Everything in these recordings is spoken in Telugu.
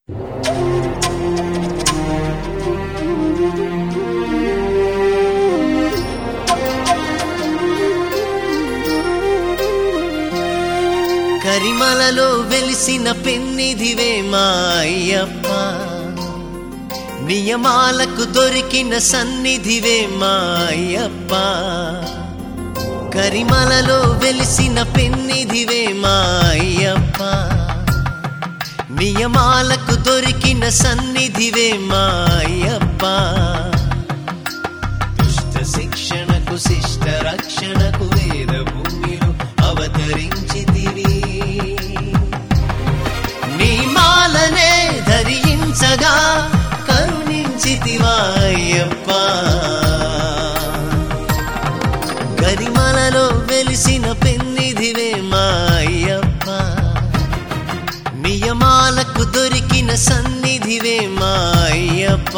కరిమలలో వెలిసిన పెన్నిధివే మా అయ్యప్ప నియమాలకు దొరికిన సన్నిధివే మా అయ్యప్ప కరిమలలో వెలిసిన పెన్నిధివే మా అయ్యప్ప నియమాలకు దొరికిన సన్నిధివే మా అయ్యప్ప దుష్ట శిక్షణకు శిష్ట రక్షణకు వేద భూమిలో అవతరించితివి నీ మాలనే ధరించగా కరుణించితివా అయ్యప్ప గరిమలలో వెలిసిన పెన్నిధివే మా అయ్యప్ప నియమాలకు దొరికిన సన్నిధివే మా అయ్యప్ప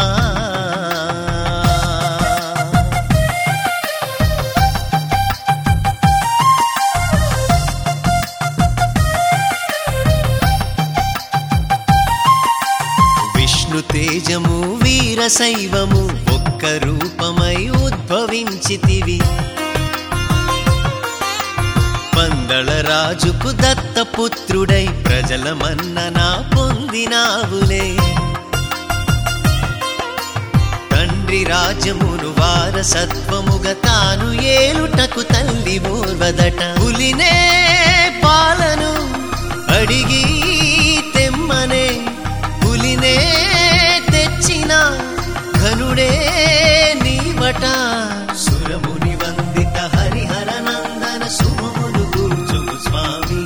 విష్ణు తేజము వీర శైవము ఒక్క రూపమై ఉద్భవించితివి పందళ రాజుకు దత్తపుత్రుడై ప్రజల మన్ననా పొందినావులే తండ్రి రాజమును వారసత్వముగా తాను ఏలుటకు తల్లి ఓర్వదట పులినే పాలను అడిగి తెమ్మనే పులినే తెచ్చిన ఘనుడే నీవట సురముని వందిత హరిహర నందన శుభములు కూర్చుము స్వామి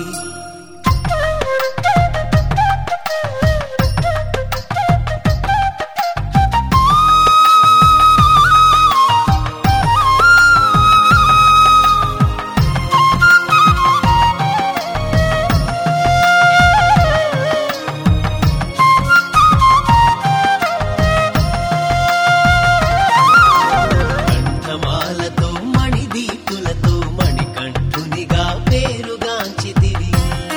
కంఠమాలతో మణిదీపులతో మణికంఠునిగా పేరుగాంచితివి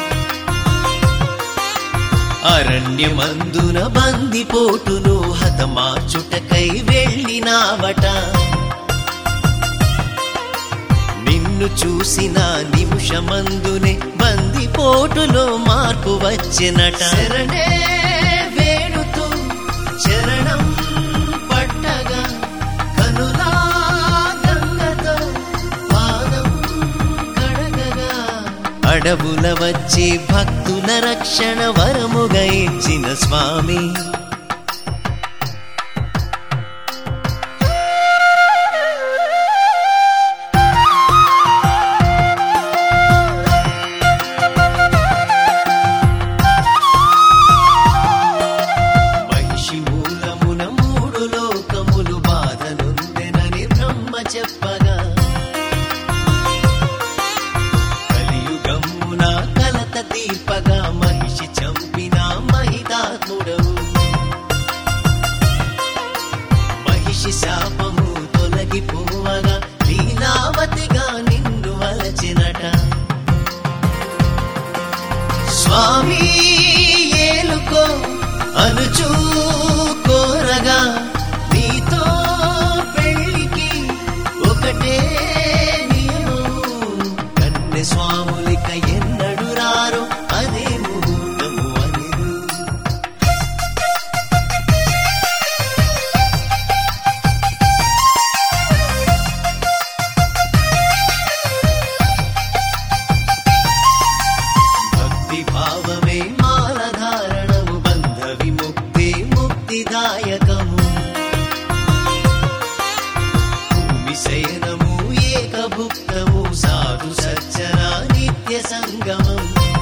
అరణ్యమందున బందిపోటును హతమార్చుటకై వెళ్ళినావట నిన్ను చూసిన నిమిషమందునే బందిపోటులో మార్పు వచ్చినట శరణే వేడుతూ చరణం పట్టగా కనులా గంగతో పాదం కడగగా అడవుల వచ్చి భక్తుల రక్షణ వరముగా ఇచ్చిన స్వామి మహిషి మూలమున మూడు లోకములు బాధనుందెనని బ్రహ్మ చెప్పగా కలియుగమ్మున కలత తీర్పగా మహిషి చంపిన మహితాత్ముడవు మహిషి శాపము తొలగిపోవగా లీలావతిగా నిన్ను వలచినట స్వామి ఏలుకో అనుచూ కోరగా నీతో పెళ్ళికి ఒకటే నియమము కన్నె స్వాములిక ఎన్నడు రారు అదే ముహూర్తము అనిరు భక్తి భావమే మాలధారణము బంధ విముక్తి ముక్తిదాయకము భూమి శయనము ఏకభుక్తము సాధు సజ్జన నిత్య సంగమం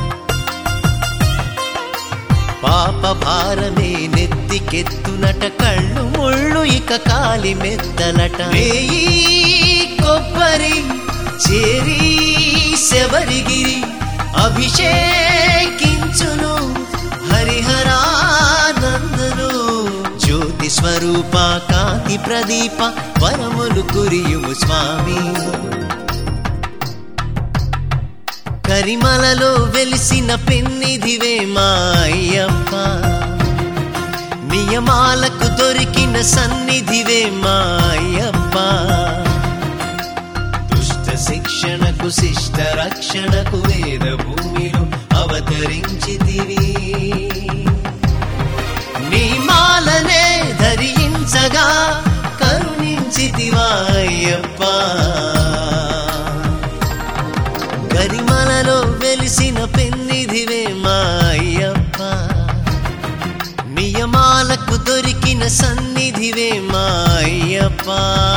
పాప భారమే నెత్తికెత్తునట కళ్ళు ముళ్ళు ఇక కాలి మెత్తలట వేయి కొబ్బరి చేరి శబరిగిరి అభిషేకించును హరిహరానందను జ్యోతి స్వరూప కాంతి ప్రదీప వరములు కురియుము స్వామి కరిమలలో వెలిసిన పెన్నిధివే మా అయ్యప్ప నియమాలకు దొరికిన సన్నిధివే మాయప్ప దుష్ట శిక్షణకు శిష్ట రక్షణకు వేద భూమిలో అవతరించితివి నీ మాలనే ధరించగా కరుణించితివాయప్ప గరిమలలో వెలిసిన పెన్నిధివే మాయప్ప నియమాలకు దొరికిన సన్నిధివే మాయప్ప